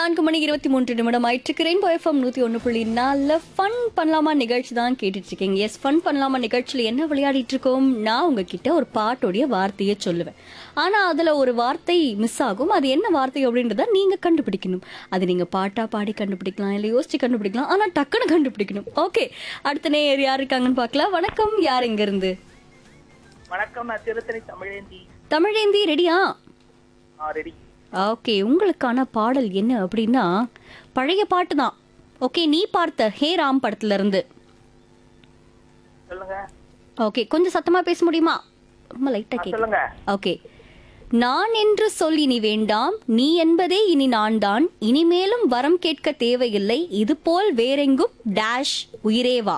நான்கு மணி இருபத்தி மூன்று நிமிடம் ஆயிட்டு ரெயின்போ எஃப்எம் நூத்தி ஒன்று புள்ளி நாலுல ஃபன் பண்ணலாமா நிகழ்ச்சி தான் கேட்டுட்டு இருக்கீங்க எஸ் ஃபன் பண்ணலாமா நிகழ்ச்சியில என்ன விளையாடிட்டு இருக்கோம் நான் உங்ககிட்ட ஒரு பாட்டோடைய வார்த்தையை சொல்லுவேன் ஆனா அதுல ஒரு வார்த்தை மிஸ் ஆகும் அது என்ன வார்த்தை அப்படின்றத நீங்க கண்டுபிடிக்கணும் அது நீங்க பாட்டா பாடி கண்டுபிடிக்கலாம் இல்ல யோசிச்சு கண்டுபிடிக்கலாம் ஆனா டக்குன்னு கண்டுபிடிக்கணும் ஓகே அடுத்த நேர் யார் இருக்காங்கன்னு பார்க்கலாம் வணக்கம் யார் இங்க இருந்து வணக்கம் நான் திருத்தணி தமிழேந்தி தமிழேந்தி ரெடியா ரெடி ஓகே உங்களுக்கான பாடல் என்ன அப்படின்னா பழைய பாட்டு தான் ஓகே நீ பார்த்த ஹே ராம் படத்துல இருந்து சொல்லுங்க ஓகே கொஞ்சம் சத்தமா பேச முடியுமா ரொம்ப லைட்டா ஆ, கேக்கு சொல்லுங்க ஓகே நான் என்று சொல் இனி வேண்டாம் நீ என்பதே இனி நான் தான் இனிமேலும் வரம் கேட்க தேவையில்லை இது போல் வேறெங்கும் டேஷ் உயிரே வா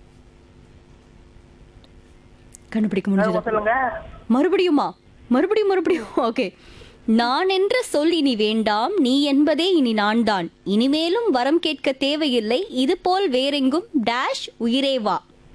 கண்டுபிடிக்க முடிஞ்சதா சொல்லுங்க மறுபடியுமா மறுபடியும் மறுபடியும் ஓகே நான் என்ற சொல் இனி வேண்டாம் நீ என்பதே இனி நான் தான் இனிமேலும் வரம் கேட்க தேவையில்லை இது போல் வேறெங்கும் டேஷ் உயிரே வா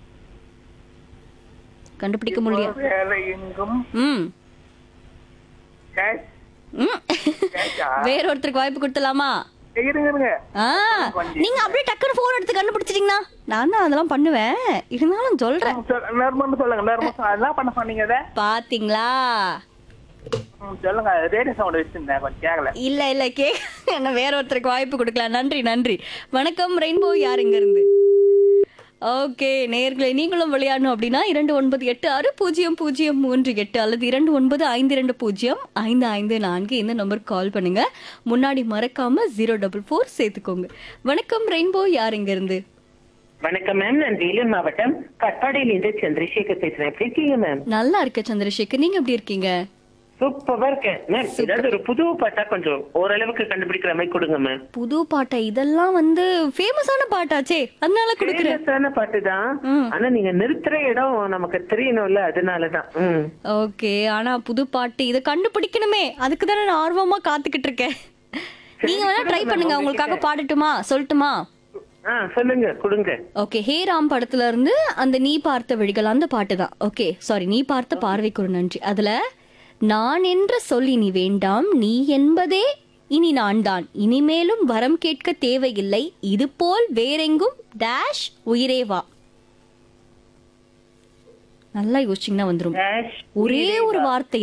கண்டுபிடிக்க முடியும் வேலை எங்கும் ம் கேஷ் ம். கேஷா வேற ஒருத்தருக்கு வாய்ப்பு கொடுத்தலாமா இருங்க இருங்க ஆ நீங்க அப்படியே டக்குன்னு போன் எடுத்து கண்டுபிடிச்சிட்டீங்கன்னா நான் தான் அதெல்லாம் பண்ணுவேன் இருந்தாலும் சொல்றேன் ம், சொல்- நேர்மன்னு சொல்லுங்க நேர்ம அதெல்லாம் பண்ண சொன்னீங்க இதை பாத்தீங்களா ம், சொல்லுங்க ரேடியோ சவுண்ட் வச்சிருந்தேன் கொஞ்சம் கேட்கல இல்ல இல்ல கே என்ன வேற ஒருத்தருக்கு வாய்ப்பு கொடுக்கலாம் நன்றி நன்றி வணக்கம் ரெயின்போ யார் இங்க இருந்து ஓகே நேர்களை நீங்களும் விளையாடணும் அப்படின்னா இரண்டு ஒன்பது எட்டு ஆறு பூஜ்ஜியம் பூஜ்ஜியம் மூன்று எட்டு அல்லது இரண்டு ஒன்பது ஐந்து இரண்டு பூஜ்ஜியம் ஐந்து ஐந்து நான்கு இந்த நம்பருக்கு கால் பண்ணுங்க முன்னாடி மறக்காம ஜீரோ டபுள் ஃபோர் சேர்த்துக்கோங்க வணக்கம் ரெயின்போ யார் இங்க இருந்து வணக்கம் மேம் நான் வேலூர் மாவட்டம் கட்பாடியிலிருந்து சந்திரசேகர் பேசுறேன் எப்படி இருக்கீங்க மேம் நல்லா இருக்க சந்திரசேகர் நீங்க எப்படி இருக்கீங்க சூப்பரா இருக்கேன் மேம் ஏதாவது ஒரு புது பாட்டா கொஞ்சம் ஓரளவுக்கு கண்டுபிடிக்கிற மாதிரி கொடுங்க மேம் புது பாட்டை இதெல்லாம் வந்து ஃபேமஸான பாட்டாச்சே அதனால கொடுக்குறேன் ஃபேமஸான பாட்டு தான் ம். ஆனா நீங்க நிறுத்துற இடம் நமக்கு தெரியணும்ல அதனாலதான் ம் ஓகே ஆனா புது பாட்டு இதை கண்டுபிடிக்கணுமே அதுக்கு தானே நான் ஆர்வமா காத்துக்கிட்டு இருக்கேன் நீங்க வேணா ட்ரை பண்ணுங்க உங்களுக்காக பாடட்டுமா சொல்லட்டுமா ஆ சொல்லுங்க கொடுங்க ஓகே ஹே ராம் படத்துல இருந்து அந்த நீ பார்த்த வழிகள் அந்த பாட்டு தான் ஓகே சாரி நீ பார்த்த பார்வைக்கு ஒரு நன்றி அதுல நான் என்ற சொல் இனி வேண்டாம் நீ என்பதே இனி நான் தான் இனிமேலும் வரம் கேட்க தேவையில்லை இது போல் வேறெங்கும் டேஷ் உயிரே வா நல்லா யோசிச்சிங்கன்னா வந்துரும் Dash ஒரே ஒரு வார்த்தை